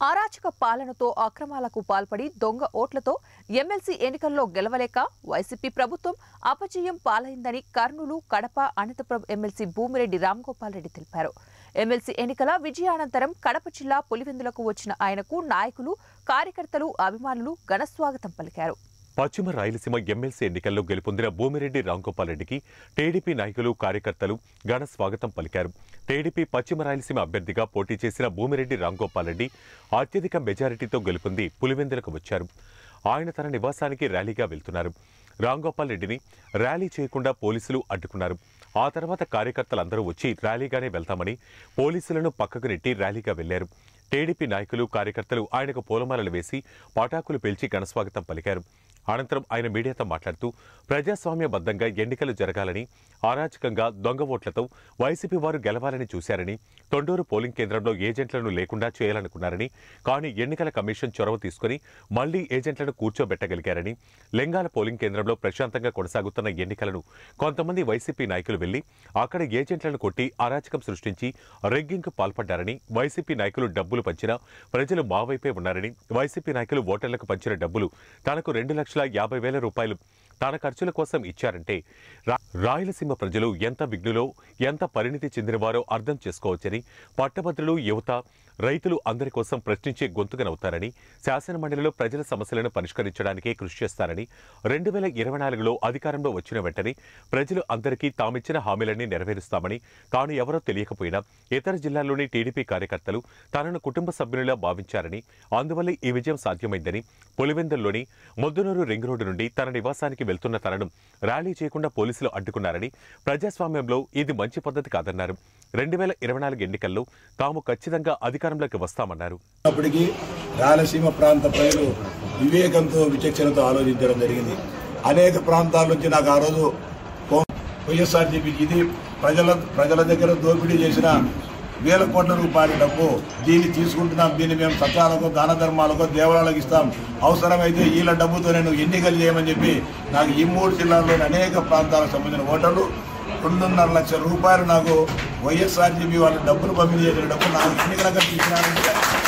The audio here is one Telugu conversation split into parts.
అరాచక పాలనతో అక్రమాలకు పాల్పడి దొంగ ఓట్లతో ఎమ్మెల్సీ ఎన్నికల్లో గెలవలేక వైసీపీ ప్రభుత్వం అపజయం పాలైందని కర్నూలు కడప అనంతపురం ఎమ్మెల్సీ భూమిరెడ్డి రామ్గోపాల్ రెడ్డి తెలిపారు ఎమ్మెల్సీ ఎన్నికల విజయానంతరం కడప జిల్లా పులివెందులకు వచ్చిన ఆయనకు నాయకులు కార్యకర్తలు అభిమానులు ఘనస్వాగతం పలికారు పశ్చిమ రాయలసీమ ఎమ్మెల్సీ ఎన్నికల్లో గెలుపొందిన భూమిరెడ్డి రాంగోపాల్ రెడ్డికి టీడీపీ నాయకులు కార్యకర్తలు ఘన స్వాగతం పలికారు టీడీపీ పశ్చిమ రాయలసీమ అభ్యర్థిగా పోటీ చేసిన భూమిరెడ్డి రాంగోపాల్ రెడ్డి అత్యధిక మెజారిటీతో గెలుపొంది పులివెందులకు వచ్చారు ఆయన తన నివాసానికి ర్యాలీగా వెళ్తున్నారు రాంగోపాల్ రెడ్డిని ర్యాలీ చేయకుండా పోలీసులు అడ్డుకున్నారు ఆ తర్వాత కార్యకర్తలందరూ వచ్చి ర్యాలీగానే వెళ్తామని పోలీసులను పక్కకు నెట్టి ర్యాలీగా వెళ్లారు టీడీపీ నాయకులు కార్యకర్తలు ఆయనకు పూలమాలలు వేసి పటాకులు పేల్చి ఘనస్వాగతం పలికారు అనంతరం ఆయన మీడియాతో మాట్లాడుతూ ప్రజాస్వామ్యబద్ధంగా ఎన్నికలు జరగాలని అరాచకంగా దొంగ ఓట్లతో వైసీపీ వారు గెలవాలని చూశారని తొండూరు పోలింగ్ కేంద్రంలో ఏజెంట్లను లేకుండా చేయాలనుకున్నారని కానీ ఎన్నికల కమిషన్ చొరవ తీసుకుని మళ్లీ ఏజెంట్లను కూర్చోబెట్టగలిగారని లెంగాల పోలింగ్ కేంద్రంలో ప్రశాంతంగా కొనసాగుతున్న ఎన్నికలను కొంతమంది వైసీపీ నాయకులు వెళ్లి అక్కడ ఏజెంట్లను కొట్టి అరాచకం సృష్టించి రెగ్గింగ్కు పాల్పడ్డారని వైసీపీ నాయకులు డబ్బులు పంచినా ప్రజలు మా వైపే ఉన్నారని వైసీపీ నాయకులు ఓటర్లకు పంచిన డబ్బులు తనకు రెండు లక్షల యాభై వేల రూపాయలు తన ఖర్చుల కోసం ఇచ్చారంటే రా- రాయలసీమ ప్రజలు ఎంత విఘ్నులో ఎంత పరిణితి చెందినవారో అర్థం చేసుకోవచ్చని పట్టభద్రులు యువత రైతులు అందరి కోసం ప్రశ్నించే గొంతుకనవుతారని శాసనమండలిలో ప్రజల సమస్యలను పరిష్కరించడానికే కృషి చేస్తారని రెండు వేల ఇరవై నాలుగులో అధికారంలో వచ్చిన వెంటనే ప్రజలు అందరికీ తామిచ్చిన హామీలన్నీ నెరవేరుస్తామని తాను ఎవరో తెలియకపోయినా ఇతర జిల్లాల్లోని టీడీపీ కార్యకర్తలు తనను కుటుంబ సభ్యునిలా భావించారని అందువల్ల ఈ విజయం సాధ్యమైందని పులివెందుల్లోని ముద్దునూరు రింగ్ రోడ్డు నుండి తన నివాసానికి వెళ్తున్న తనను ర్యాలీ చేయకుండా పోలీసులు అడ్డుకున్నారని ప్రజాస్వామ్యంలో ఇది మంచి పద్ధతి కాదన్నారు రెండు వేల ఇరవై నాలుగు ఎన్నికల్లో తాము ఖచ్చితంగా అధికారంలోకి వస్తామన్నారు అప్పటికి రాయలసీమ ప్రాంత ప్రజలు వివేకంతో విచక్షణతో ఆలోచించడం జరిగింది అనేక ప్రాంతాల నుంచి నాకు ఆ రోజు ఫోన్ వైఎస్ఆర్సీపీకి ఇది ప్రజల ప్రజల దగ్గర దోపిడీ చేసిన వేల కోట్ల రూపాయల డబ్బు దీన్ని తీసుకుంటున్నాం దీన్ని మేము సత్యాలకు దాన ధర్మాలకు దేవాలయాలకు ఇస్తాం అవసరమైతే వీళ్ళ డబ్బుతో నేను ఎన్నికలు చేయమని చెప్పి నాకు ఈ మూడు జిల్లాల్లోని అనేక ప్రాంతాలకు సంబంధించిన ఓటర్లు రెండున్నర లక్షల రూపాయలు నాకు వైఎస్ఆర్సీపీ వాళ్ళ డబ్బులు పంపిణీ చేసిన డబ్బు నాకు ఎన్నికలకు ఇచ్చినారంటే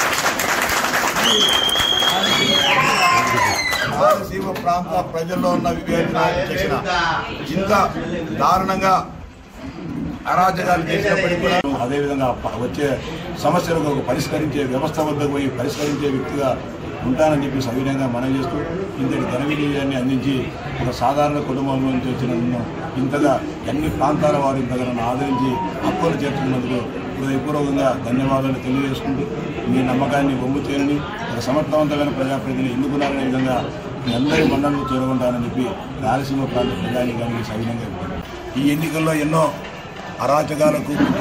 రాయలసీమ ప్రాంత ప్రజల్లో ఉన్న వివేచన చేసిన ఇంత దారుణంగా అరాజకాలు చేసినప్పటికీ కూడా అదేవిధంగా ప- వచ్చే సమస్యలకు పరిష్కరించే వ్యవస్థ వద్దకు పోయి పరిష్కరించే వ్యక్తిగా ఉంటానని చెప్పి సవినయంగా మనం చేస్తూ ఇంతటి ఘన విజయాన్ని అందించి ఒక సాధారణ కుటుంబం నుంచి వచ్చిన నన్ను ఇంతగా అన్ని ప్రాంతాల వారు ఇంతగా నన్ను ఆదరించి హక్కులు చేర్చుకున్నందుకు హృదయపూర్వకంగా ధన్యవాదాలు తెలియజేసుకుంటూ మీ నమ్మకాన్ని బొమ్ము చేయని ఒక సమర్థవంతమైన ప్రజాప్రతిని ఎన్నుకున్నారనే విధంగా మీ అందరి మండలను చేరుకుంటానని చెప్పి రాయలసీమ ప్రాంత ప్రజానికానికి సవినంగా ఈ ఎన్నికల్లో ఎన్నో అరాచకాలకు